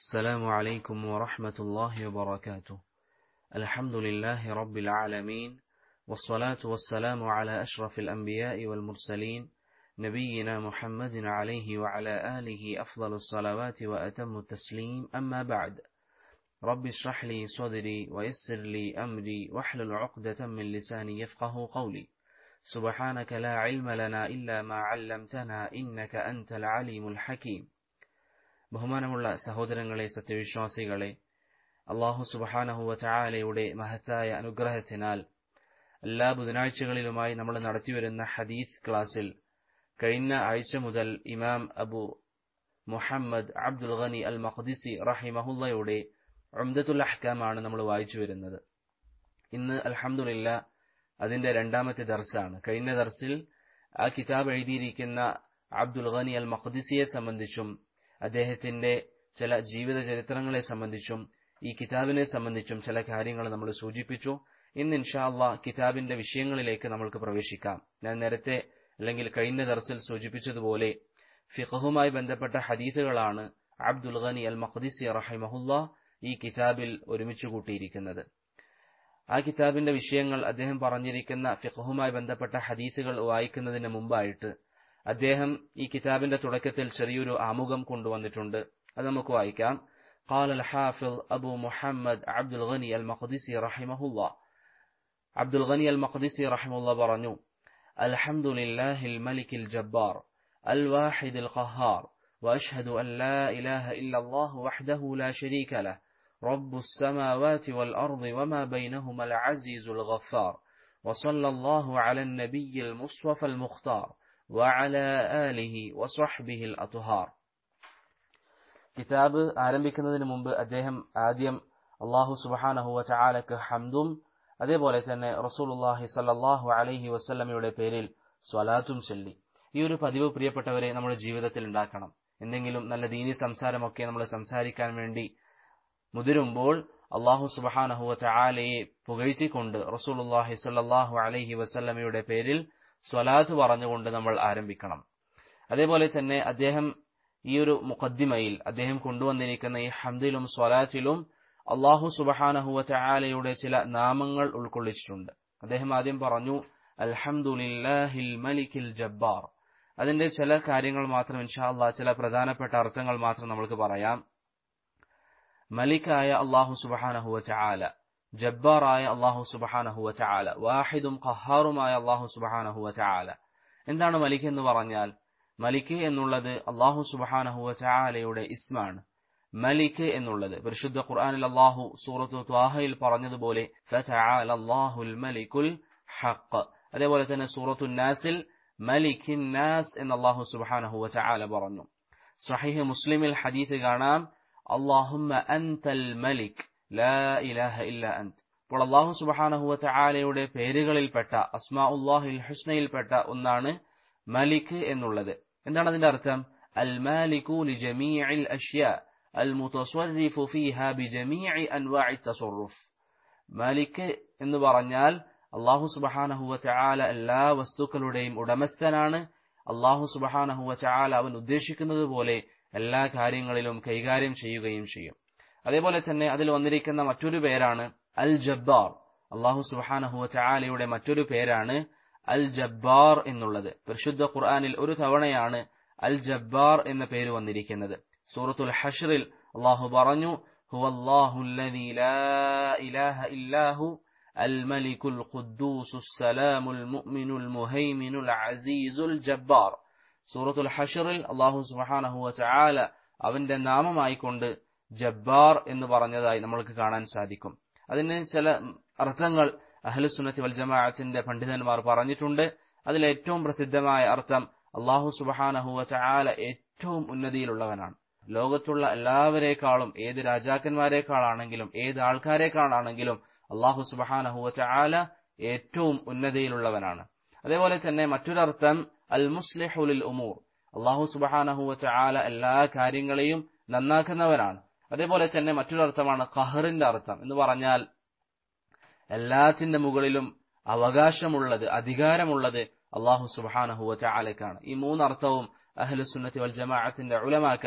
السلام عليكم ورحمة الله وبركاته الحمد لله رب العالمين والصلاة والسلام على أشرف الأنبياء والمرسلين نبينا محمد عليه وعلى آله أفضل الصلوات وأتم التسليم أما بعد رب اشرح لي صدري ويسر لي أمري واحلل عقدة من لساني يفقه قولي سبحانك لا علم لنا إلا ما علمتنا إنك أنت العليم الحكيم ബഹുമാനമുള്ള സഹോദരങ്ങളെ സത്യവിശ്വാസികളെ അള്ളാഹു സുബഹാനഹുവ ചായാലയുടെ മഹത്തായ അനുഗ്രഹത്തിനാൽ എല്ലാ ബുധനാഴ്ചകളിലുമായി നമ്മൾ നടത്തിവരുന്ന ഹദീസ് ക്ലാസ്സിൽ കഴിഞ്ഞ ആഴ്ച മുതൽ ഇമാം അബു മുഹമ്മദ് അബ്ദുൽ ഗനി അൽ മഖദിസി റഹിമഹുല്ലയുടെ ഉംദത്തുൽ അഹ്കാമാണ് നമ്മൾ വായിച്ചു വരുന്നത് ഇന്ന് അൽഹംദുലില്ല അതിന്റെ രണ്ടാമത്തെ ദർസാണ് കഴിഞ്ഞ ദർസിൽ ആ കിതാബ് എഴുതിയിരിക്കുന്ന അബ്ദുൽ ഗനി അൽ മഖദിസിയെ സംബന്ധിച്ചും അദ്ദേഹത്തിന്റെ ചില ജീവിത ചരിത്രങ്ങളെ സംബന്ധിച്ചും ഈ കിതാബിനെ സംബന്ധിച്ചും ചില കാര്യങ്ങൾ നമ്മൾ സൂചിപ്പിച്ചു ഇന്ന് ഇൻഷാല്ല കിതാബിന്റെ വിഷയങ്ങളിലേക്ക് നമ്മൾക്ക് പ്രവേശിക്കാം ഞാൻ നേരത്തെ അല്ലെങ്കിൽ കഴിഞ്ഞ ദർസിൽ സൂചിപ്പിച്ചതുപോലെ ഫിഖഹുമായി ബന്ധപ്പെട്ട ഹദീസുകളാണ് അബ്ദുൽ ഗനി അൽ മഖദിസി റഹിമഹുല്ല ഈ കിതാബിൽ ഒരുമിച്ച് കൂട്ടിയിരിക്കുന്നത് ആ കിതാബിന്റെ വിഷയങ്ങൾ അദ്ദേഹം പറഞ്ഞിരിക്കുന്ന ഫിഖഹുമായി ബന്ധപ്പെട്ട ഹദീസുകൾ വായിക്കുന്നതിന് മുമ്പായിട്ട് അദ്ദേഹം ഈ കിതാബിന്റെ തുടക്കത്തിൽ ചെറിയൊരു ആമുഖം കൊണ്ടുവന്നിട്ടുണ്ട് അത് നമുക്ക് വായിക്കാം قال الحافظ أبو محمد عبد الغني المقدسي رحمه الله عبد الغني المقدسي رحمه الله برنو الحمد لله الملك الجبار الواحد القهار وأشهد أن لا إله إلا الله وحده لا شريك له رب السماوات والأرض وما بينهما العزيز الغفار وصلى الله على النبي المصطفى المختار وعلى آله وصحبه الأطهار കിതാബ് ആരംഭിക്കുന്നതിന് മുമ്പ് അദ്ദേഹം ആദ്യം അള്ളാഹു സുബഹാനഹുവ ചാലക്ക് ഹംദും അതേപോലെ തന്നെ റസൂലുല്ലാഹി സല്ലാഹു അലൈഹി വസ്ല്ലമയുടെ പേരിൽ സ്വലാത്തും ചൊല്ലി ഈ ഒരു പതിവ് പ്രിയപ്പെട്ടവരെ നമ്മുടെ ജീവിതത്തിൽ ഉണ്ടാക്കണം എന്തെങ്കിലും നല്ല ദീനി സംസാരമൊക്കെ നമ്മൾ സംസാരിക്കാൻ വേണ്ടി മുതിരുമ്പോൾ അള്ളാഹു സുബഹാനഹുവ ചാലയെ പുകഴ്ത്തിക്കൊണ്ട് റസൂലുല്ലാഹി സല്ലാഹു അലൈഹി വസ്ല്ലമയുടെ പേരിൽ സ്വലാത്ത് പറഞ്ഞുകൊണ്ട് നമ്മൾ ആരംഭിക്കണം അതേപോലെ തന്നെ അദ്ദേഹം ഈ ഒരു മുഖദ്ദിമയിൽ അദ്ദേഹം കൊണ്ടുവന്നിരിക്കുന്ന ഈ ഹംദിലും സ്വലാത്തിലും അള്ളാഹു സുബഹാനഹുവ ചായാലയുടെ ചില നാമങ്ങൾ ഉൾക്കൊള്ളിച്ചിട്ടുണ്ട് അദ്ദേഹം ആദ്യം പറഞ്ഞു അൽഹംദുലില്ലാഹിൽ മലിക്കിൽ ജബ്ബാർ അതിന്റെ ചില കാര്യങ്ങൾ മാത്രം ഇൻഷാല്ല ചില പ്രധാനപ്പെട്ട അർത്ഥങ്ങൾ മാത്രം നമ്മൾക്ക് പറയാം മലിക്കായ അള്ളാഹു സുബഹാനഹുവ ചായാല ജബ്ബാറായ അള്ളാഹു സുബഹാനഹുവ ചായാല വാഹിദും ഖഹാറുമായ അള്ളാഹു സുബഹാനഹുവ ചായാല എന്താണ് മലിക് എന്ന് പറഞ്ഞാൽ മലിക് എന്നുള്ളത് അള്ളാഹു സുബഹാനഹുവ ചായാലയുടെ ഇസ്മാണ് മലിക് എന്നുള്ളത് പരിശുദ്ധ ഖുർആനിൽ അള്ളാഹു സൂറത്തു ത്വാഹയിൽ പറഞ്ഞതുപോലെ അള്ളാഹുൽ മലിക്കുൽ ഹഖ് അതേപോലെ തന്നെ സൂറത്തു നാസിൽ മലിഖിൻ നാസ് എന്ന് അള്ളാഹു സുബഹാനഹുവ ചായാല പറഞ്ഞു സഹീഹ് മുസ്ലിമിൽ ഹദീസ് കാണാം അള്ളാഹുമ്മ അൻതൽ മലിക് ലാ ഇലാഹ ഇല്ല അന്ത് അപ്പോൾ അള്ളാഹു സുബഹാനഹുവ ചായാലയുടെ പേരുകളിൽപ്പെട്ട അസ്മാ ഉല്ലാഹിൽ ഹുസ്നയിൽപ്പെട്ട ഒന്നാണ് മലിക് എന്നുള്ളത് എന്താണ് അതിന്റെ അർത്ഥം അൽ മാലികു ലി ജമീഇൽ അഷ്യാ അൽ മുതസ്വരിഫു ഫീഹാ ബിജമീഇ അൻവാഇ തസറുഫ് മാലിക് എന്ന് പറഞ്ഞാൽ അള്ളാഹു സുബഹാനഹുവ ചായാല എല്ലാ വസ്തുക്കളുടെയും ഉടമസ്ഥനാണ് അള്ളാഹു സുബഹാനഹുവ ചായാല അവൻ ഉദ്ദേശിക്കുന്നത് പോലെ എല്ലാ കാര്യങ്ങളിലും കൈകാര്യം ചെയ്യുകയും ചെയ്യും അതേപോലെ തന്നെ അതിൽ വന്നിരിക്കുന്ന മറ്റൊരു പേരാണ് അൽ ജബ്ബാർ അള്ളാഹു സുബാനഹുവ ചായാലയുടെ മറ്റൊരു പേരാണ് അൽ ജബ്ബാർ എന്നുള്ളത് പരിശുദ്ധ ഖുർആാനിൽ ഒരു തവണയാണ് അൽ ജബ്ബാർ എന്ന പേര് വന്നിരിക്കുന്നത് സൂറത്തുൽ ഹഷറിൽ അള്ളാഹു പറഞ്ഞു الملك القدوس السلام المؤمن المهيمن العزيز الجبار സൂറത്തുൽ ഹഷറിൽ അള്ളാഹു സുബാനഹു ചായാല അവന്റെ നാമമായിക്കൊണ്ട് ജബ്ബാർ എന്ന് പറഞ്ഞതായി നമ്മൾക്ക് കാണാൻ സാധിക്കും അതിന് ചില അർത്ഥങ്ങൾ അഹ്ലുസുന്നത്തി വൽ ജമാഅത്തിന്റെ പണ്ഡിതന്മാർ പറഞ്ഞിട്ടുണ്ട് അതിൽ ഏറ്റവും പ്രസിദ്ധമായ അർത്ഥം അള്ളാഹു സുബഹാനഹുവ ചായാല ഏറ്റവും ഉന്നതിയിലുള്ളവനാണ് ലോകത്തുള്ള എല്ലാവരെക്കാളും ഏത് രാജാക്കന്മാരെക്കാളാണെങ്കിലും ഏത് ആൾക്കാരെക്കാളാണെങ്കിലും അള്ളാഹു സുബഹാനഹുവ ചായാല ഏറ്റവും ഉന്നതിയിലുള്ളവനാണ് അതേപോലെ തന്നെ മറ്റൊരർത്ഥം അൽ മുസ്ലിഹുലിൽ ഉമൂർ അള്ളാഹു സുബഹാനഹുവ ചായാല എല്ലാ കാര്യങ്ങളെയും നന്നാക്കുന്നവനാണ് അതേപോലെ തന്നെ മറ്റൊരർത്ഥമാണ് ഖഹറിന്റെ അർത്ഥം എന്ന് പറഞ്ഞാൽ എല്ലാത്തിന്റെ മുകളിലും അവകാശമുള്ളത് അധികാരമുള്ളത് അള്ളാഹു സുബാനഹുവ ചാലക്കാണ് ഈ മൂന്നർത്ഥവും അഹ്ലുസുന്നത്തി വൽ ജമാഅത്തിന്റെ ഉലമാക്കൽ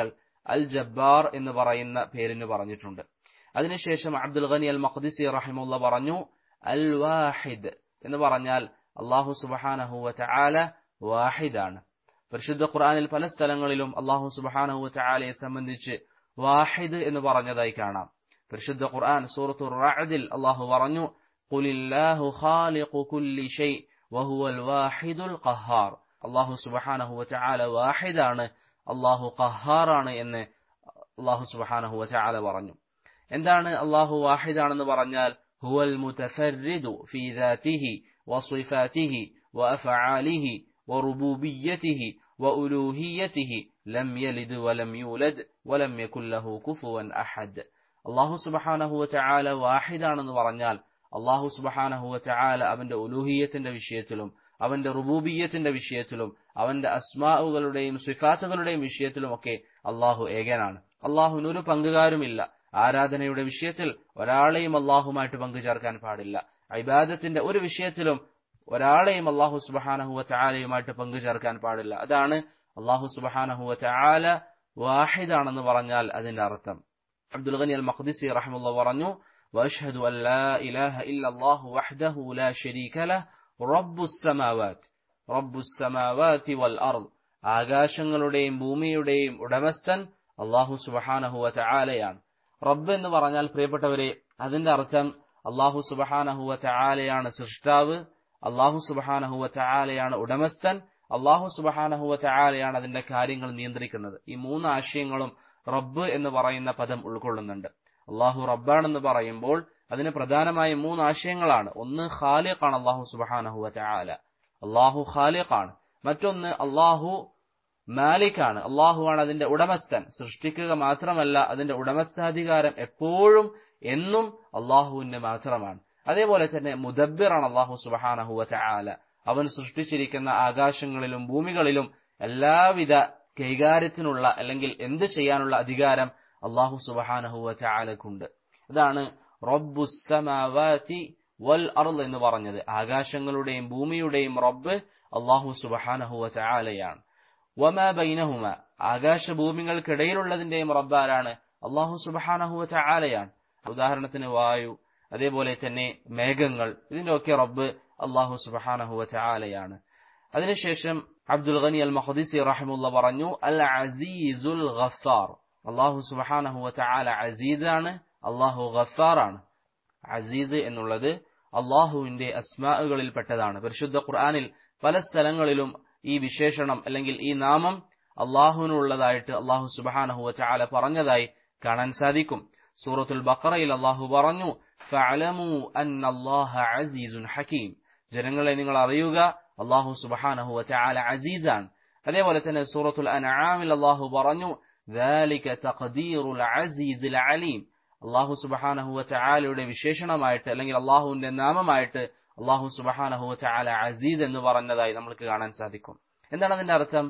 അൽ ജബ്ബാർ എന്ന് പറയുന്ന പേരിന് പറഞ്ഞിട്ടുണ്ട് അതിനുശേഷം അബ്ദുൽ ഗനി അൽ മഖ്ദിസി റഹിമുള്ള പറഞ്ഞു അൽ വാഹിദ് എന്ന് പറഞ്ഞാൽ അള്ളാഹു സുബഹാനഹുവ ചാല വാഹിദാണ് പരിശുദ്ധ ഖുർആനിൽ പല സ്ഥലങ്ങളിലും അള്ളാഹു സുബഹാനഹുവ ചാലയെ സംബന്ധിച്ച് വാഹിദ് എന്ന് പറഞ്ഞതായി കാണാം പരിശുദ്ധ ഖുർആൻ സൂറത്തു റാദിൽ അള്ളാഹു പറഞ്ഞു ഖുലില്ലാഹു ഖാലിഖു കുല്ലി ഷൈ വഹുവൽ വാഹിദുൽ ഖഹാർ അള്ളാഹു സുബഹാനഹുവ ചാല വാഹിദാണ് അള്ളാഹു ഖഹാറാണ് എന്ന് അള്ളാഹു സുബഹാനഹുവ ചാല പറഞ്ഞു എന്താണ് അള്ളാഹു വാഹിദാണെന്ന് പറഞ്ഞാൽ ഹുവൽ മുതഫർരിദു ഫീ ദാതിഹി വസിഫാതിഹി വഅഫആലിഹി വറുബൂബിയ്യതിഹി വഉലൂഹിയ്യതിഹി ലം യലിദ് വലം യൂലദ് വലം യകുൽ ലഹു കുഫുവൻ അഹദ് അള്ളാഹു സുബഹാനഹുവ ചാല വാഹിദാണെന്ന് പറഞ്ഞാൽ അള്ളാഹു സുബഹാനഹുവ ചാല അവന്റെ ഉലൂഹിയത്തിന്റെ വിഷയത്തിലും അവന്റെ റുബൂബിയത്തിന്റെ വിഷയത്തിലും അവന്റെ അസ്മാവുകളുടെയും സിഫാത്തുകളുടെയും വിഷയത്തിലുമൊക്കെ അള്ളാഹു ഏകനാണ് അള്ളാഹുവിനൊരു പങ്കുകാരുമില്ല ആരാധനയുടെ വിഷയത്തിൽ ഒരാളെയും അള്ളാഹുമായിട്ട് പങ്കുചേർക്കാൻ പാടില്ല ഇബാദത്തിന്റെ ഒരു വിഷയത്തിലും ഒരാളെയും അള്ളാഹു സുബഹാനഹുവ ചാലയുമായിട്ട് പങ്കുചേർക്കാൻ പാടില്ല അതാണ് അള്ളാഹു സുബഹാനഹുവ ചാല വാഹിദാണെന്ന് പറഞ്ഞാൽ അതിന്റെ അർത്ഥം അബ്ദുൽ ഗനി അൽ മഖ്ദിസി റഹ്മുള്ള പറഞ്ഞു وأشهد أن لا إله إلا الله وحده لا شريك له رب السماوات رب السماوات والأرض ആകാശങ്ങളുടെയും ഭൂമിയുടെയും ഉടമസ്ഥൻ അള്ളാഹു സുബഹാനഹുവ ചാലയാണ് റബ്ബ് എന്ന് പറഞ്ഞാൽ പ്രിയപ്പെട്ടവരെ അതിന്റെ അർത്ഥം അള്ളാഹു സുബഹാനഹുവ ചാലയാണ് സൃഷ്ടാവ് അള്ളാഹു സുബഹാനഹുവ ചാലയാണ് ഉടമസ്ഥൻ അള്ളാഹു സുബഹാനഹുവ ചാലയാണ് അതിന്റെ കാര്യങ്ങൾ നിയന്ത്രിക്കുന്നത് ഈ മൂന്ന് ആശയങ്ങളും റബ്ബ് എന്ന് പറയുന്ന പദം ഉൾക്കൊള്ളുന്നുണ്ട് അള്ളാഹു റബ്ബാണെന്ന് പറയുമ്പോൾ അതിന് പ്രധാനമായും മൂന്ന് ആശയങ്ങളാണ് ഒന്ന് ഖാലിഖാണ് അള്ളാഹു സുബഹാനഹുവ ചാല അള്ളാഹു ഖാലിഖാണ് മറ്റൊന്ന് അള്ളാഹു മാലിക്കാണ് അള്ളാഹുവാണ് അതിന്റെ ഉടമസ്ഥൻ സൃഷ്ടിക്കുക മാത്രമല്ല അതിന്റെ ഉടമസ്ഥാധികാരം എപ്പോഴും എന്നും അള്ളാഹുവിന് മാത്രമാണ് അതേപോലെ തന്നെ മുദബ്ബിറാണ് അള്ളാഹു സുബഹാനഹുവ ചാല അവൻ സൃഷ്ടിച്ചിരിക്കുന്ന ആകാശങ്ങളിലും ഭൂമികളിലും എല്ലാവിധ കൈകാര്യത്തിനുള്ള അല്ലെങ്കിൽ എന്ത് ചെയ്യാനുള്ള അധികാരം അള്ളാഹു സുബഹാനഹുവ ചാലക്കുണ്ട് അതാണ് റബ്ബുസമാവാതി വൽ അർൾ എന്ന് പറഞ്ഞത് ആകാശങ്ങളുടെയും ഭൂമിയുടെയും റബ്ബ് അള്ളാഹു സുബഹാനഹുവ ചാലയാണ് വമാ ബൈനഹുമ ആകാശഭൂമികൾക്കിടയിലുള്ളതിന്റെയും റബ്ബ് ആരാണ് അള്ളാഹു സുബഹാനഹുവ ചാലയാണ് ഉദാഹരണത്തിന് വായു അതേപോലെ തന്നെ മേഘങ്ങൾ ഇതിന്റെയൊക്കെ റബ്ബ് അള്ളാഹു സുബഹാനഹുവ ചാലയാണ് അതിനുശേഷം അബ്ദുൽ ഗനി അൽ മഹദിസി റഹിമുള്ള പറഞ്ഞു അൽ അസീസുൽ ഗഫാർ അള്ളാഹു സുബഹാനഹുവ ചാല അസീസാണ് അള്ളാഹു ഗഫാറാണ് അസീസ് എന്നുള്ളത് അള്ളാഹുവിന്റെ അസ്മാകളിൽ പെട്ടതാണ് പരിശുദ്ധ ഖുർആാനിൽ പല സ്ഥലങ്ങളിലും ഈ വിശേഷണം അല്ലെങ്കിൽ ഈ നാമം അള്ളാഹുവിനുള്ളതായിട്ട് അള്ളാഹു സുബഹാനഹുവ ചാല പറഞ്ഞതായി കാണാൻ സാധിക്കും സൂറത്തുൽ ബക്കറയിൽ അള്ളാഹു പറഞ്ഞു ഫഅലമു അന്നല്ലാഹ അസീസുൻ ഹക്കീം ജനങ്ങളെ നിങ്ങൾ അറിയുക അള്ളാഹു സുബഹാനഹുവ ചാല അസീസാണ് അതേപോലെ തന്നെ സൂറത്തുൽ അൻആമിൽ അള്ളാഹു പറഞ്ഞു ذلك تقدير العزيز العليم അള്ളാഹു സുബഹാനഹുവ ചാലയുടെ വിശേഷണമായിട്ട് അല്ലെങ്കിൽ അള്ളാഹുവിന്റെ നാമമായിട്ട് അള്ളാഹു സുബഹാനഹുവ ചാല അസീസ് എന്ന് പറഞ്ഞതായി നമുക്ക് കാണാൻ സാധിക്കും എന്താണ് അതിന്റെ അർത്ഥം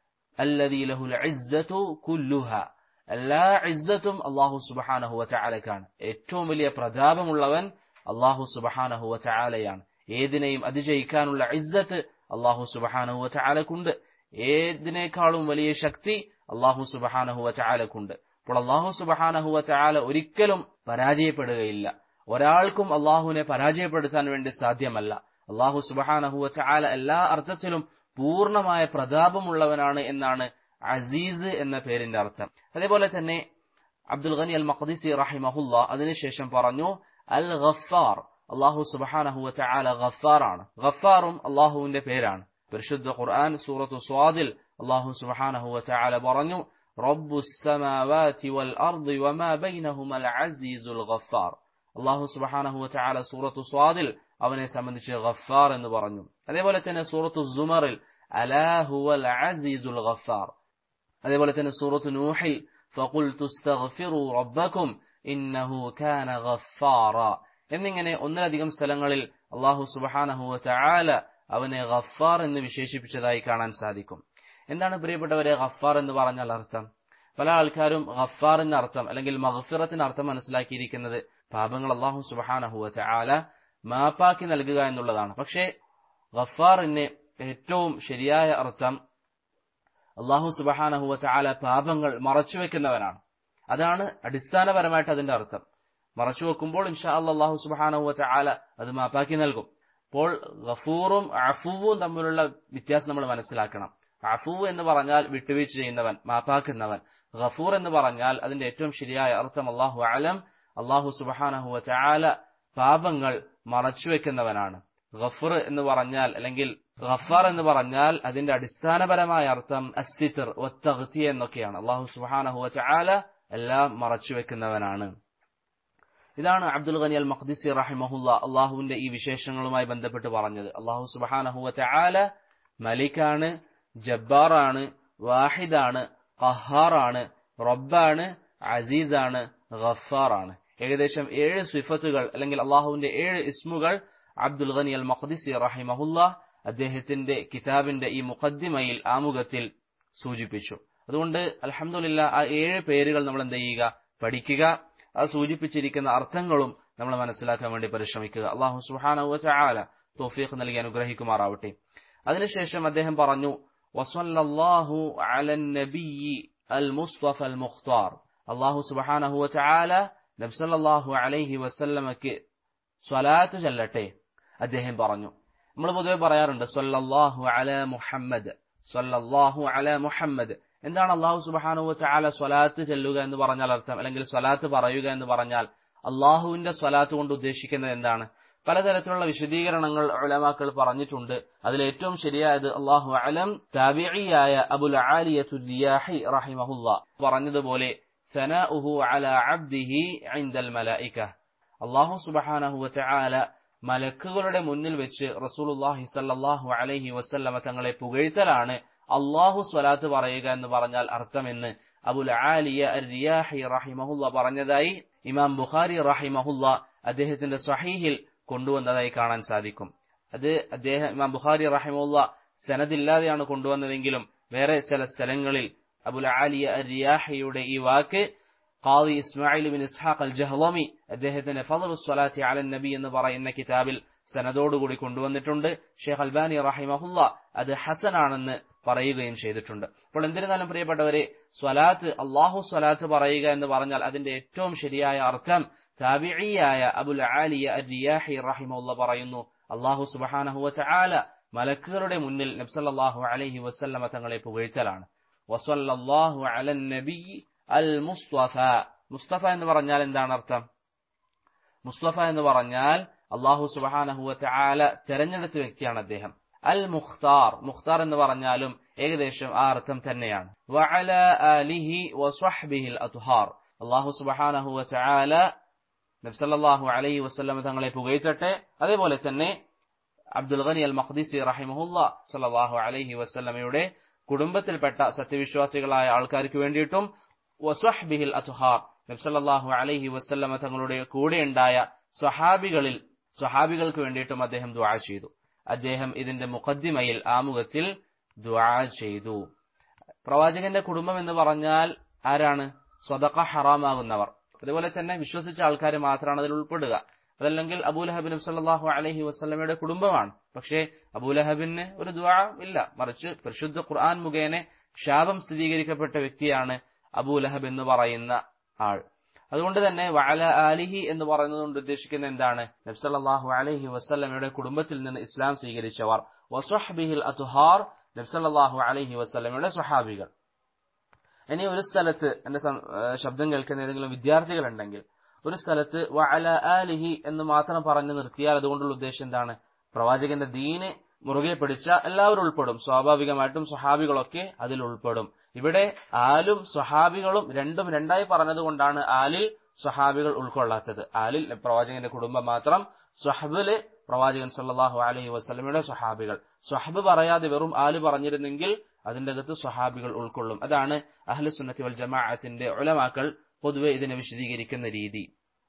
അല്ലദീ ലഹുൽ ഇസ്സതു കുല്ലുഹ എല്ലാ ഇസ്സത്തും അള്ളാഹു സുബഹാനഹുവ ചാലക്കാണ് ഏറ്റവും വലിയ പ്രതാപമുള്ളവൻ അള്ളാഹു സുബഹാനഹുവ ചാലയാണ് ഏതിനെയും അതിജയിക്കാനുള്ള ഇസ്സത്ത് അള്ളാഹു സുബഹാനഹുവ ചാലക്കുണ്ട് ഏതിനേക്കാളും വലിയ ശക്തി അള്ളാഹു സുബഹാനഹുവ ചാലക്കുണ്ട് അപ്പോൾ അള്ളാഹു സുബഹാനഹുവ ചാല ഒരിക്കലും പരാജയപ്പെടുകയില്ല ഒരാൾക്കും അള്ളാഹുവിനെ പരാജയപ്പെടുത്താൻ വേണ്ടി സാധ്യമല്ല അള്ളാഹു സുബഹാനഹുവ ചാല എല്ലാ അർത്ഥത്തിലും പൂർണ്ണമായ പ്രതാപമുള്ളവനാണ് എന്നാണ് അസീസ് എന്ന പേരിന്റെ അർത്ഥം അതേപോലെ തന്നെ അബ്ദുൽ ഗനി അൽ മഖദിസി റഹിമഹുല്ല അതിനുശേഷം പറഞ്ഞു അൽ ഗഫാർ അള്ളാഹു സുബഹാനഹുവ ചാല ഗഫാറാണ് ഗഫാറും അള്ളാഹുവിന്റെ പേരാണ് പരിശുദ്ധ ഖുർആൻ സൂറത്തു സ്വാദിൽ അള്ളാഹു സുബഹാനഹുവ ചാല പറഞ്ഞു رب السماوات والأرض وما بينهما العزيز الغفار അള്ളാഹു സുബഹാനഹു ചാല സൂറത്തു സ്വാദിൽ അവനെ സംബന്ധിച്ച് ഗഫാർ എന്ന് പറഞ്ഞു അതേപോലെ തന്നെ സൂറത്തു സുമറിൽ അലാഹുവൽ അസീസുൽ ഗഫാർ അതേപോലെ തന്നെ സൂറത്തു നൂഹിൽ فقلت استغفروا ربكم إنه كان غفارا എന്നിങ്ങനെ ഒന്നിലധികം സ്ഥലങ്ങളിൽ അള്ളാഹു സുബഹാനഹു ചാല അവനെ ഗഫാർ എന്ന് വിശേഷിപ്പിച്ചതായി കാണാൻ സാധിക്കും എന്താണ് പ്രിയപ്പെട്ടവരെ ഗഫാർ എന്ന് പറഞ്ഞാൽ അർത്ഥം പല ആൾക്കാരും ഗഫാർ എന്ന അർത്ഥം അല്ലെങ്കിൽ മഹഫിറത്തിന് അർത്ഥം മനസ്സിലാക്കിയിരിക്കുന്നത് പാപങ്ങൾ അള്ളാഹു സുബഹാനഹുവ ചാല മാപ്പാക്കി നൽകുക എന്നുള്ളതാണ് പക്ഷേ ഗഫാറിന് ഏറ്റവും ശരിയായ അർത്ഥം അള്ളാഹു സുബഹാനഹുവ ചാല പാപങ്ങൾ മറച്ചുവെക്കുന്നവനാണ് അതാണ് അടിസ്ഥാനപരമായിട്ട് അതിന്റെ അർത്ഥം മറച്ചു വെക്കുമ്പോൾ ഇൻഷാ അള്ളാഹു സുബഹാനഹുവ ചാല അത് മാപ്പാക്കി നൽകും അപ്പോൾ ഗഫൂറും അഫുവും തമ്മിലുള്ള വ്യത്യാസം നമ്മൾ മനസ്സിലാക്കണം അഫു എന്ന് പറഞ്ഞാൽ വിട്ടുവീഴ്ച ചെയ്യുന്നവൻ മാപ്പാക്കുന്നവൻ ഗഫൂർ എന്ന് പറഞ്ഞാൽ അതിന്റെ ഏറ്റവും ശരിയായ അർത്ഥം അള്ളാഹു അലം അള്ളാഹു സുബഹാനഹുവ ചാല പാപങ്ങൾ മറച്ചുവെക്കുന്നവനാണ് ഗഫർ എന്ന് പറഞ്ഞാൽ അല്ലെങ്കിൽ ഗഫാർ എന്ന് പറഞ്ഞാൽ അതിന്റെ അടിസ്ഥാനപരമായ അർത്ഥം അസ്തിത്തർ ഒത്തഗ്തി എന്നൊക്കെയാണ് അള്ളാഹു സുബാനഹുവ ചാല എല്ലാം മറച്ചുവെക്കുന്നവനാണ് ഇതാണ് അബ്ദുൽ ഖനി അൽ മഖ്ദിസി റഹിമഹുല്ല അള്ളാഹുവിന്റെ ഈ വിശേഷങ്ങളുമായി ബന്ധപ്പെട്ട് പറഞ്ഞത് അള്ളാഹു സുബാനഹുവ ചാല മലിക്കാണ് ജബ്ബാറാണ് വാഹിദാണ് ഖഹാറാണ് റബ്ബാണ് അസീസാണ് ഗഫാറാണ് ഏകദേശം ഏഴ് സിഫത്തുകൾ അല്ലെങ്കിൽ അള്ളാഹുവിന്റെ ഏഴ് ഇസ്മുകൾ അബ്ദുൽ ഖനി അൽ മഖ്ദിസി റഹിമഹുല്ല അദ്ദേഹത്തിന്റെ കിതാബിന്റെ ഈ മുഖദ്ദിമയിൽ ആമുഖത്തിൽ സൂചിപ്പിച്ചു അതുകൊണ്ട് അലഹമുല്ല ആ ഏഴ് പേരുകൾ നമ്മൾ എന്ത് ചെയ്യുക പഠിക്കുക അത് സൂചിപ്പിച്ചിരിക്കുന്ന അർത്ഥങ്ങളും നമ്മൾ മനസ്സിലാക്കാൻ വേണ്ടി പരിശ്രമിക്കുക അള്ളാഹു സുഹാന ചാല തോഫീഖ് നൽകി അനുഗ്രഹിക്കുമാറാവട്ടെ അതിനുശേഷം അദ്ദേഹം പറഞ്ഞു വസല്ലാഹു അലൻ നബിയി അൽ മുസ്തഫ അൽ മുഖ്താർ അള്ളാഹു സുബാനഹു ചാല നബ്സല്ലാഹു അലൈഹി വസല്ലമക്ക് സ്വലാത്ത് ചെല്ലട്ടെ അദ്ദേഹം പറഞ്ഞു നമ്മൾ പൊതുവെ പറയാറുണ്ട് സല്ലല്ലാഹു അല മുഹമ്മദ് സല്ലല്ലാഹു അല മുഹമ്മദ് എന്താണ് അള്ളാഹു സുബാനു ചാല സ്വലാത്ത് ചെല്ലുക എന്ന് പറഞ്ഞാൽ അർത്ഥം അല്ലെങ്കിൽ സ്വലാത്ത് പറയുക എന്ന് പറഞ്ഞാൽ അള്ളാഹുവിന്റെ സ്വലാത്ത് കൊണ്ട് ഉദ്ദേശിക്കുന്നത് എന്താണ് പലതരത്തിലുള്ള വിശദീകരണങ്ങൾ ഉലമാക്കൾ പറഞ്ഞിട്ടുണ്ട് അതിൽ ഏറ്റവും ശരിയായത് അള്ളാഹു അലം താബിയായ അബുൽ ആലിയത്തുരിയാഹി റഹിമഹുല്ല പറഞ്ഞതുപോലെ സനാഉഹു അല അബ്ദിഹി ഐന്ദൽ മലായിക അള്ളാഹു സുബഹാനഹു ചാല മലക്കുകളുടെ മുന്നിൽ വെച്ച് റസൂലുല്ലാഹി സല്ലാഹു അലൈഹി വസല്ലമ തങ്ങളെ പുകഴ്ത്തലാണ് അള്ളാഹു സ്വലാത്ത് പറയുക എന്ന് പറഞ്ഞാൽ അർത്ഥമെന്ന് അബുൽ ആലിയ റിയാഹി റഹിമഹുല്ല പറഞ്ഞതായി ഇമാം ബുഖാരി റഹിമഹുല്ല അദ്ദേഹത്തിന്റെ സഹീഹിൽ കൊണ്ടുവന്നതായി കാണാൻ സാധിക്കും അത് അദ്ദേഹം ഇമാം ബുഖാരി റഹിമുല്ല സനദില്ലാതെയാണ് കൊണ്ടുവന്നതെങ്കിലും വേറെ ചില സ്ഥലങ്ങളിൽ അബുൽ ആലിയ റിയാഹിയുടെ ഈ വാക്ക് Qadi Ismail bin Ishaq al Jahlami അദ്ദേഹത്തിന്റെ ഫضل സ്വലാത്തി അലൻ നബി എന്ന് പറയുന്ന കിതാബിൽ സനദോടുകൂടി കൊണ്ടുവന്നിട്ടുണ്ട് ഷെയ്ഖ് അൽബാനി റഹിമഹുല്ല അത് ഹസനാണെന്ന് പറയുകയും ചെയ്തിട്ടുണ്ട് അപ്പോൾ എന്നിരുന്നാലും പ്രിയപ്പെട്ടവരെ സ്വലാത്ത് അള്ളാഹു സ്വലാത്ത് പറയുക എന്ന് പറഞ്ഞാൽ അതിന്റെ ഏറ്റവും ശരിയായ അർത്ഥം താബിഇയായ അബുൽ ആലിയ റിയാഹി റഹിമുല്ല പറയുന്നു അള്ളാഹു സുബഹാനഹു ചാല മലക്കുകളുടെ മുന്നിൽ നബ്സല്ലാഹു അലൈഹി വസല്ലമ തങ്ങളെ പുകഴ്ത്തലാണ് വസല്ലാഹു അലൻ നബി അൽ മുസ്തഫ മുസ്തഫ എന്ന് പറഞ്ഞാൽ എന്താണ് അർത്ഥം മുസ്തഫ എന്ന് പറഞ്ഞാൽ അള്ളാഹു സുബഹാനഹുവ ചാല തെരഞ്ഞെടുത്ത വ്യക്തിയാണ് അദ്ദേഹം അൽ മുഖ്താർ മുഖ്താർ എന്ന് പറഞ്ഞാലും ഏകദേശം ആ അർത്ഥം തന്നെയാണ് വഅല ആലിഹി വസ്വഹ്ബിഹിൽ അത്ഹാർ അള്ളാഹു സുബഹാനഹുവ ചാല നബ്സല്ലാഹു അലൈഹി വസ്ലം തങ്ങളെ പുകഴ്ത്തട്ടെ അതേപോലെ തന്നെ അബ്ദുൽ ഗനി അൽ മഖ്ദിസി റഹിമഹുല്ല സല്ലാഹു അലൈഹി വസ്ലമയുടെ കുടുംബത്തിൽപ്പെട്ട സത്യവിശ്വാസികളായ ആൾക്കാർക്ക് വേണ്ടിയിട്ടും വസ്വഹ്ബിഹിൽ അത്ഹാർ നബ്സല്ലാഹു അലൈഹി വസ്ലമ തങ്ങളുടെ കൂടെയുണ്ടായ സ്വഹാബികളിൽ സ്വഹാബികൾക്ക് വേണ്ടിയിട്ടും അദ്ദേഹം ദുആ ചെയ്തു അദ്ദേഹം ഇതിന്റെ മുഖദ്ദിമയിൽ ആമുഖത്തിൽ ദുആ ചെയ്തു പ്രവാചകന്റെ കുടുംബം എന്ന് പറഞ്ഞാൽ ആരാണ് സ്വതക്ക ഹറാമാകുന്നവർ അതുപോലെ തന്നെ വിശ്വസിച്ച ആൾക്കാർ മാത്രമാണ് അതിൽ ഉൾപ്പെടുക അതല്ലെങ്കിൽ അബൂലഹബിൻ സല്ലാഹു അലഹി വസ്ലമയുടെ കുടുംബമാണ് പക്ഷേ അബൂലഹബിന് ഒരു ദുആ ഇല്ല മറിച്ച് പരിശുദ്ധ ഖുർആൻ മുഖേന ശാപം സ്ഥിരീകരിക്കപ്പെട്ട വ്യക്തിയാണ് അബൂലഹബ് എന്ന് പറയുന്ന ആൾ അതുകൊണ്ട് തന്നെ വഅല ആലിഹി എന്ന് പറയുന്നത് കൊണ്ട് ഉദ്ദേശിക്കുന്ന എന്താണ് നബ്സല്ലാഹു അലൈഹി വസ്ലമയുടെ കുടുംബത്തിൽ നിന്ന് ഇസ്ലാം സ്വീകരിച്ചവർ വസ്വഹ്ബിഹിൽ അത്തുഹാർ നബ്സല്ലാഹു അലൈഹി വസ്ലമയുടെ സ്വഹാബികൾ ഇനി ഒരു സ്ഥലത്ത് എന്റെ ശബ്ദം കേൾക്കുന്ന ഏതെങ്കിലും വിദ്യാർത്ഥികൾ ഉണ്ടെങ്കിൽ ഒരു സ്ഥലത്ത് വഅല ആലിഹി എന്ന് മാത്രം പറഞ്ഞു നിർത്തിയാൽ അതുകൊണ്ടുള്ള ഉദ്ദേശം എന്താണ് പ്രവാചകന്റെ ദീന് മുറുകെ പിടിച്ച എല്ലാവരും ഉൾപ്പെടും സ്വാഭാവികമായിട്ടും സ്വഹാബികളൊക്കെ അതിൽ ഉൾപ്പെടും ഇവിടെ ആലും സ്വഹാബികളും രണ്ടും രണ്ടായി പറഞ്ഞതുകൊണ്ടാണ് ആലിൽ സ്വഹാബികൾ ഉൾക്കൊള്ളാത്തത് ആലിൽ പ്രവാചകന്റെ കുടുംബം മാത്രം സ്വഹബില് പ്രവാചകൻ സല്ലാഹു അലഹി വസ്ലമയുടെ സ്വഹാബികൾ സ്വഹബ് പറയാതെ വെറും ആല് പറഞ്ഞിരുന്നെങ്കിൽ അതിന്റെ അകത്ത് സ്വഹാബികൾ ഉൾക്കൊള്ളും അതാണ് അഹ്ലു സുന്നത്തി വൽ ജമാഅത്തിന്റെ ഉലമാക്കൾ പൊതുവെ ഇതിനെ വിശദീകരിക്കുന്ന രീതി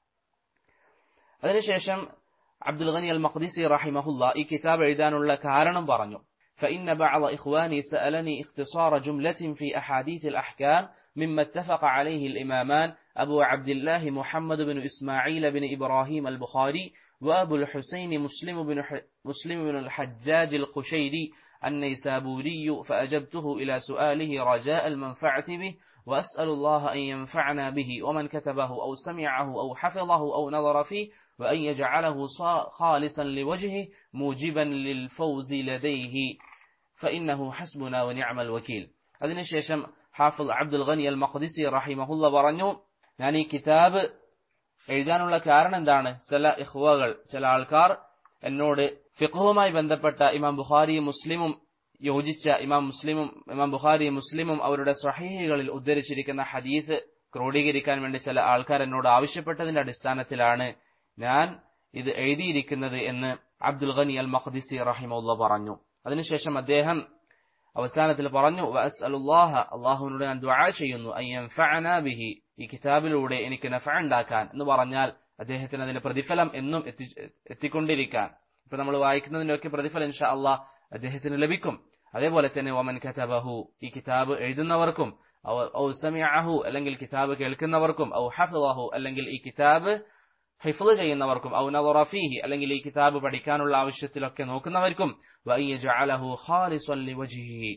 അതിനുശേഷം അബ്ദുൽ ഗനി അൽ മഖ്ദിസി റഹിമഹുല്ല ഈ കിതാബ് എഴുതാനുള്ള കാരണം പറഞ്ഞു فإن بعض إخواني سألني اختصار جملة في أحاديث الأحكام مما اتفق عليه الإمامان أبو عبد الله محمد بن إسماعيل بن إبراهيم البخاري وأبو الحسين مسلم بن, ح... مسلم بن الحجاج القشيري النيسابوري فأجبته إلى سؤاله رجاء المنفعة به وأسأل الله أن ينفعنا به ومن كتبه أو سمعه أو حفظه أو نظر فيه وأن يجعله خالصا لوجهه موجبا للفوز لديه فإنه حسبنا ونعم الوكيل അതിനുശേഷം ഹാഫിൾ അബ്ദുൽ ഗനി അൽ മഖ്ദിസി റഹിമഹുല്ല പറഞ്ഞു ഞാൻ ഈ കിതാബ് എഴുതാനുള്ള കാരണം എന്താണ് ചില ഇഹ്വകൾ ചില ആൾക്കാർ എന്നോട് ഫിഖുവുമായി ബന്ധപ്പെട്ട ഇമാം ബുഖാരിയും മുസ്ലിമും യോജിച്ച ഇമാം മുസ്ലിമും ഇമാം ബുഖാരിയും മുസ്ലിമും അവരുടെ സ്വഹീഹികളിൽ ഉദ്ധരിച്ചിരിക്കുന്ന ഹദീസ് ക്രോഡീകരിക്കാൻ വേണ്ടി ചില ആൾക്കാർ എന്നോട് ആവശ്യപ്പെട്ടതിന്റെ അടിസ്ഥാനത്തിലാണ് ഞാൻ ഇത് എഴുതിയിരിക്കുന്നത് എന്ന് അബ്ദുൽ ഗനി അൽ മഖ്ദിസി റഹിമുള്ള പറഞ്ഞു അതിനുശേഷം അദ്ദേഹം അവസാനത്തിൽ പറഞ്ഞു വഅസ്അലുല്ലാഹ അള്ളാഹുവിനോട് ഞാൻ ദുആ ചെയ്യുന്നു അയ്യൻഫഅനാ ബിഹി ഈ കിതാബിലൂടെ എനിക്ക് നഫ ഉണ്ടാക്കാൻ എന്ന് പറഞ്ഞാൽ അദ്ദേഹത്തിന് അതിന്റെ പ്രതിഫലം എന്നും എത്തി എത്തിക്കൊണ്ടിരിക്കാൻ ഇപ്പൊ നമ്മൾ വായിക്കുന്നതിനൊക്കെ പ്രതിഫലം ഇൻഷാ അള്ളാഹ് അദ്ദേഹത്തിന് ലഭിക്കും അതേപോലെ തന്നെ ഒമൻ കതബഹു ഈ കിതാബ് എഴുതുന്നവർക്കും ഔ സമിഅഹു അല്ലെങ്കിൽ കിതാബ് കേൾക്കുന്നവർക്കും ഔ ഹഫിളഹു അല്ലെങ്കിൽ ഈ കിതാബ് ഹിഫ്ള് ചെയ്യുന്നവർക്കും ഔ നദറ ഫീഹി അല്ലെങ്കിൽ ഈ കിതാബ് പഠിക്കാനുള്ള ആവശ്യത്തിലൊക്കെ നോക്കുന്നവർക്കും വഅയ്യജഅലഹു ഖാലിസൻ ലിവജ്ഹിഹി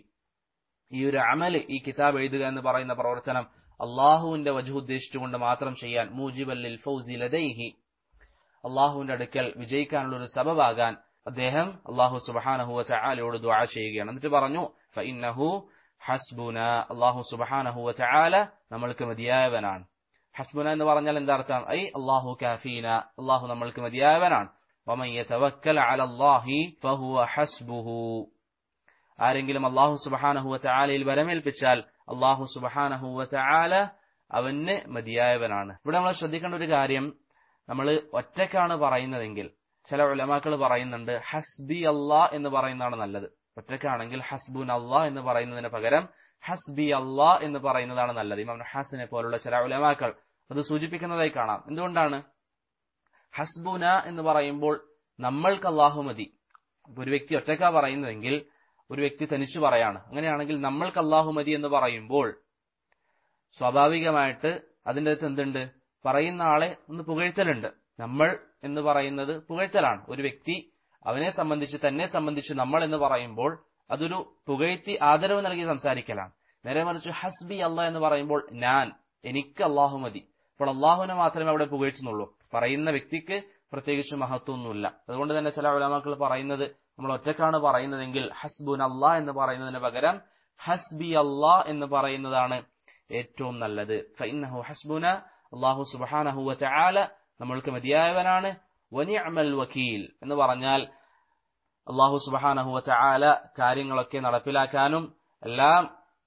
ഈ ഒരു അമല് ഈ കിതാബ് എഴുതുക എന്ന് പറയുന്ന പ്രവർത്തനം അള്ളാഹുവിന്റെ വജു ഉദ്ദേശിച്ചുകൊണ്ട് മാത്രം ചെയ്യാൻ മൂജിബല്ലിൽ ഫൗസി ലദൈഹി അള്ളാഹുവിന്റെ അടുക്കൽ വിജയിക്കാനുള്ള ഒരു സബബാകാൻ അദ്ദേഹം അള്ളാഹു സുബഹാനഹു ചാലയോട് ദ്വാ ചെയ്യുകയാണ് എന്നിട്ട് പറഞ്ഞു ഫഇന്നഹു ഹസ്ബുന അള്ളാഹു സുബഹാനഹു ചാല നമ്മൾക്ക് മതിയായവനാണ് ഹസ്ബുന എന്ന് പറഞ്ഞാൽ എന്താ അർത്ഥം ഐ അള്ളാഹു കാഫീന അള്ളാഹു നമ്മൾക്ക് മതിയായവനാണ് ومن يتوكل على الله فهو حسبه ആരെങ്കിലും അള്ളാഹു സുബഹാനഹുവ ചാലയിൽ വരമേൽപ്പിച്ചാൽ അള്ളാഹു സുബഹാനഹുവ ചാല അവന് മതിയായവനാണ് ഇവിടെ നമ്മൾ ശ്രദ്ധിക്കേണ്ട ഒരു കാര്യം നമ്മൾ ഒറ്റക്കാണ് പറയുന്നതെങ്കിൽ ചില ഉലമാക്കൾ പറയുന്നുണ്ട് ഹസ്ബി അള്ളാ എന്ന് പറയുന്നതാണ് നല്ലത് ഒറ്റക്കാണെങ്കിൽ ഹസ്ബുൻ അള്ളാ എന്ന് പറയുന്നതിന് പകരം ഹസ്ബി അള്ളാ എന്ന് പറയുന്നതാണ് നല്ലത് ഇമാം ഹാസിനെ പോലുള്ള ചില ഉലമാക്കൾ അത് സൂചിപ്പിക്കുന്നതായി കാണാം എന്തുകൊണ്ടാണ് ഹസ്ബുന എന്ന് പറയുമ്പോൾ നമ്മൾക്ക് അള്ളാഹു മതി ഒരു വ്യക്തി ഒറ്റക്കാ പറയുന്നതെങ്കിൽ ഒരു വ്യക്തി തനിച്ചു പറയാണ് അങ്ങനെയാണെങ്കിൽ നമ്മൾക്ക് അള്ളാഹു മതി എന്ന് പറയുമ്പോൾ സ്വാഭാവികമായിട്ട് അതിൻ്റെ അകത്ത് എന്തുണ്ട് പറയുന്ന ആളെ ഒന്ന് പുകഴ്ത്തലുണ്ട് നമ്മൾ എന്ന് പറയുന്നത് പുകഴ്ത്തലാണ് ഒരു വ്യക്തി അവനെ സംബന്ധിച്ച് തന്നെ സംബന്ധിച്ച് നമ്മൾ എന്ന് പറയുമ്പോൾ അതൊരു പുകഴ്ത്തി ആദരവ് നൽകി സംസാരിക്കലാണ് നേരെ മറിച്ച് ഹസ്ബി അള്ളാഹ് എന്ന് പറയുമ്പോൾ ഞാൻ എനിക്ക് അള്ളാഹു മതി അപ്പോൾ അള്ളാഹുവിനെ മാത്രമേ അവിടെ പുകഴ്ത്തുന്നുള്ളൂ പറയുന്ന വ്യക്തിക്ക് പ്രത്യേകിച്ച് മഹത്വമൊന്നുമില്ല അതുകൊണ്ട് തന്നെ ചില ഉലമാക്കൾ പറയുന്നത് നമ്മൾ ഒറ്റക്കാണ് പറയുന്നതെങ്കിൽ ഹസ്ബുൻ അള്ളാ എന്ന് പറയുന്നതിന് പകരം ഹസ്ബി അള്ളാ എന്ന് പറയുന്നതാണ് ഏറ്റവും നല്ലത് ഫൈനഹു ഹസ്ബുന അള്ളാഹു സുബാനഹു ചാല നമ്മൾക്ക് മതിയായവനാണ് വനിഅമൽ വക്കീൽ എന്ന് പറഞ്ഞാൽ അള്ളാഹു സുബാനഹു ചാല കാര്യങ്ങളൊക്കെ നടപ്പിലാക്കാനും എല്ലാം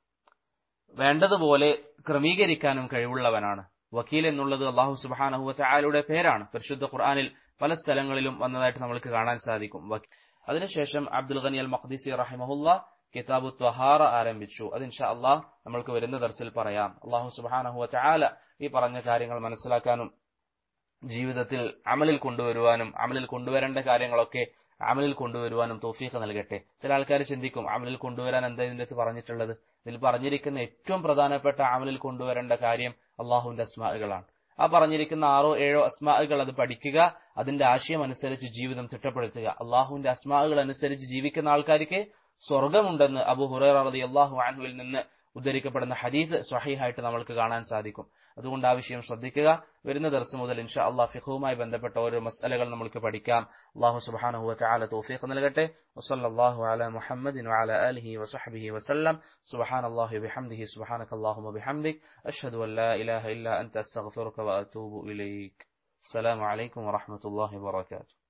വേണ്ടതുപോലെ ക്രമീകരിക്കാനും കഴിവുള്ളവനാണ് വക്കീൽ എന്നുള്ളത് അള്ളാഹു സുബാനഹു ചാലയുടെ പേരാണ് പരിശുദ്ധ ഖുർആാനിൽ പല സ്ഥലങ്ങളിലും വന്നതായിട്ട് നമ്മൾക്ക് കാണാൻ സാധിക്കും അതിനുശേഷം അബ്ദുൽ ഗനി അൽ മഖ്ദിസി റഹിമഹുല്ല കിതാബു ത്വഹാറ ആരംഭിച്ചു അത് ഇൻഷാ അള്ളാഹ് നമ്മൾക്ക് വരുന്ന ദർസിൽ പറയാം അള്ളാഹു സുബാനഹു ചാല ഈ പറഞ്ഞ കാര്യങ്ങൾ മനസ്സിലാക്കാനും ജീവിതത്തിൽ അമലിൽ കൊണ്ടുവരുവാനും അമലിൽ കൊണ്ടുവരേണ്ട കാര്യങ്ങളൊക്കെ അമലിൽ കൊണ്ടുവരുവാനും തോഫീഖ് നൽകട്ടെ ചില ആൾക്കാർ ചിന്തിക്കും അമലിൽ കൊണ്ടുവരാൻ എന്താ ഇതിൻ്റെ അടുത്ത് പറഞ്ഞിട്ടുള്ളത് ഇതിൽ പറഞ്ഞിരിക്കുന്ന ഏറ്റവും പ്രധാനപ്പെട്ട അമലിൽ കൊണ്ടുവരേണ്ട കാര്യം അള്ളാഹുവിന്റെ അസ്മാകളാണ് ആ പറഞ്ഞിരിക്കുന്ന ആറോ ഏഴോ അസ്മാകൾ അത് പഠിക്കുക അതിന്റെ ആശയം അനുസരിച്ച് ജീവിതം തിട്ടപ്പെടുത്തുക അള്ളാഹുവിന്റെ അസ്മാകൾ അനുസരിച്ച് ജീവിക്കുന്ന ആൾക്കാർക്ക് സ്വർഗമുണ്ടെന്ന് അബു ഹുറൈറ റതി അള്ളാഹു ആൻഹുവിൽ നിന്ന് ഉദ്ധരിക്കപ്പെടുന്ന ഹദീസ് സ്വഹീഹായിട്ട് നമ്മൾക്ക് കാണാൻ സാധിക്കും അതുകൊണ്ട് ആ വിഷയം ശ്രദ്ധിക്കുക വരുന്ന ദിവസം മുതൽ ഇൻഷാ അള്ളാഹ് ഫിഖുവുമായി ബന്ധപ്പെട്ട ഓരോ മസലകൾ നമ്മൾക്ക് പഠിക്കാം അള്ളാഹു സുബ്ഹാനഹു വതആല തൗഫീഖ് നൽകട്ടെ വസല്ലല്ലാഹു അലാ മുഹമ്മദിൻ വഅലാ ആലിഹി വസഹ്ബിഹി വസല്ലം സുബ്ഹാനല്ലാഹി ബിഹംദിഹി സുബ്ഹാനകല്ലാഹുമ്മ ബിഹംദിക് അഷ്ഹദു അൻ ലാ ഇലാഹ ഇല്ലാ അൻത അസ്തഗ്ഫിറുക വഅതൂബു ഇലൈക് അസ്സലാമു അലൈക്കും വറഹ്മത്തുള്ളാഹി വബറകാതുഹു